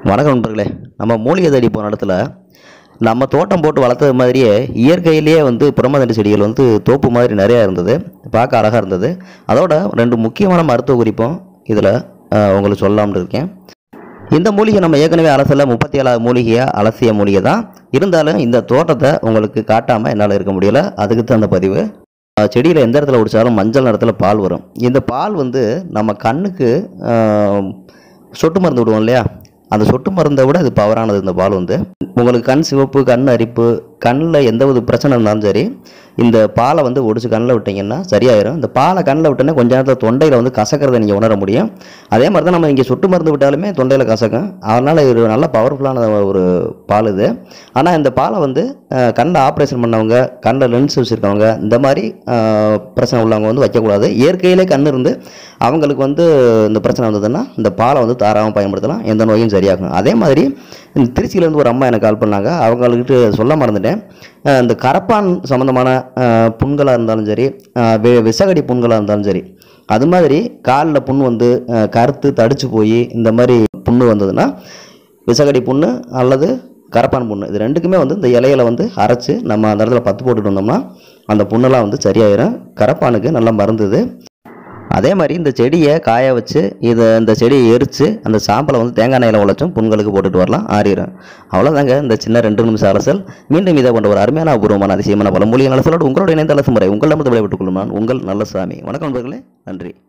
வணக்கம் நண்பர்களே நம்ம மூலிகை தேடி போன இடத்துல நம்ம தோட்டம் போட்டு வளர்த்தது மாதிரியே இயற்கையிலேயே வந்து புறமதண்டு செடிகள் வந்து தோப்பு மாதிரி நிறையா இருந்தது பார்க்க அழகாக இருந்தது அதோட ரெண்டு முக்கியமான மருத்துவ குறிப்பும் இதில் உங்களுக்கு சொல்லலாம்னு இருக்கேன் இந்த மூலிகை நம்ம ஏற்கனவே அலசல முப்பத்தி ஏழாவது மூலிகையாக அலசிய மூலிகை தான் இருந்தாலும் இந்த தோட்டத்தை உங்களுக்கு காட்டாமல் என்னால் இருக்க முடியல அதுக்கு தான் அந்த பதிவு அஹ் செடியில் எந்த இடத்துல குடித்தாலும் மஞ்சள் நிறத்தில் பால் வரும் இந்த பால் வந்து நம்ம கண்ணுக்கு அஹ், சொட்டு மருந்து விடுவோம் இல்லையா அந்த சொட்டு மருந்தை விட இது பவரானது இந்த பால் வந்து உங்களுக்கு கண் சிவப்பு கண் அரிப்பு கண்ணில் எந்த ஒரு பிரச்சனை இருந்தாலும் சரி இந்த பாலை வந்து ஒடிச்சு கண்ணில் விட்டீங்கன்னா சரியாயிரும் இந்த பாலை கண்ணில் விட்டோன்னே கொஞ்ச நேரத்தில் தொண்டையில் வந்து கசக்கிறதை நீங்கள் உணர முடியும் அதே மாதிரி தான் நம்ம இங்கே சொட்டு மருந்து விட்டாலுமே தொண்டையில் கசக்கும் அதனால் இது நல்ல பவர்ஃபுல்லான ஒரு பால் இது ஆனால் இந்த பாலை வந்து அஹ், கண்ணில் ஆப்ரேஷன் பண்ணவங்க கண்ணில் லென்ஸ் வச்சுருக்கவங்க இந்த மாதிரி அஹ், பிரச்சனை உள்ளவங்க வந்து வைக்கக்கூடாது இயற்கையிலே கண் இருந்து அவங்களுக்கு வந்து இந்த பிரச்சனை வந்ததுன்னா இந்த பாலை வந்து தாராளமாக பயன்படுத்தலாம் எந்த நோயும் சரியாகும் அதே மாதிரி இந்த திருச்சியிலேருந்து ஒரு அம்மா எனக்கு கால் பண்ணாங்க அவங்கக்கிட்ட சொல்ல மறந்துட்டேன் அஹ், இந்த கரப்பான் சம்மந்தமான புண்களாக இருந்தாலும் சரி அஹ், வி- விசகடி புண்களாக இருந்தாலும் சரி அது மாதிரி காலில் புண் வந்து அஹ், கருத்து தடிச்சு போய் இந்த மாதிரி புண்ணு வந்ததுன்னா விசகடி புண்ணு அல்லது கரப்பான் புண்ணு இது ரெண்டுக்குமே வந்து இந்த இலையில வந்து அரைச்சு நம்ம அந்த இடத்துல பத்து போட்டுட்டு வந்தோம்னா அந்த புண்ணெல்லாம் வந்து சரியாயிரும் கரப்பானுக்கு நல்லா மருந்துது அதே மாதிரி இந்த செடியை காய வச்சு இதை இந்த செடியை எரித்து அந்த சாம்பலை வந்து தேங்காய் எண்ணெயில் உழைச்சும் புண்களுக்கு போட்டுட்டு வரலாம் ஆறிடும் அவ்வளோதாங்க இந்த சின்ன ரெண்டு நிமிஷம் அலசல் மீண்டும் இதை கொண்ட ஒரு அருமையான அபூர்வமான அதிசயமான பல மூலிகை அலசலோடு உங்களோட இணைந்த அலசு முறை உங்களிடமிருந்து விடைபெற்றுக் கொள்ளும் நான் உங்கள் நல்ல சாமி வணக்கம் நண்பர்களே நன்றி